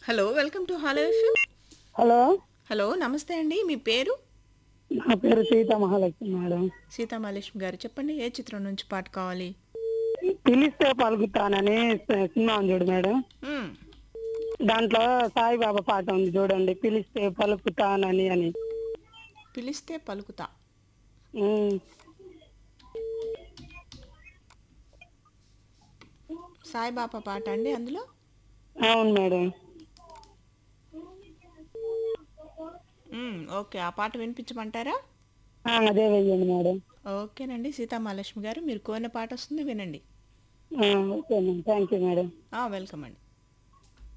Hello welcome to hello FM hello hello నమస్తే అండి మీ పేరు నా పేరు సీతా మహాలక్ష్మి మేడం సీతామహాలక్ష్మి గారు చెప్పండి ఏ చిత్రం నుంచి పాట కావాలి పిలిస్తే పలుకుతానని స- సినిమా ఉంది చూడు మేడం మ్మ్. దాంట్లో సాయిబాబా పాట ఉంది చూడండి పిలిస్తే పలుకుతానని అని పిలిస్తే పలుకుతా ఉమ్. సాయిబాబా పాట అండి అందులో అవును మేడం మ్మ్, ఓకే ఆ పాట వినిపించమంటారా ఆ, అదే వెయ్యండి మేడం ఓకేనండి సీతామహాలక్ష్మి గారు మీరు కోరిన పాట వస్తుంది వినండి ఆ, okay madam thank you madam ఆ, వెల్కమ్ అండి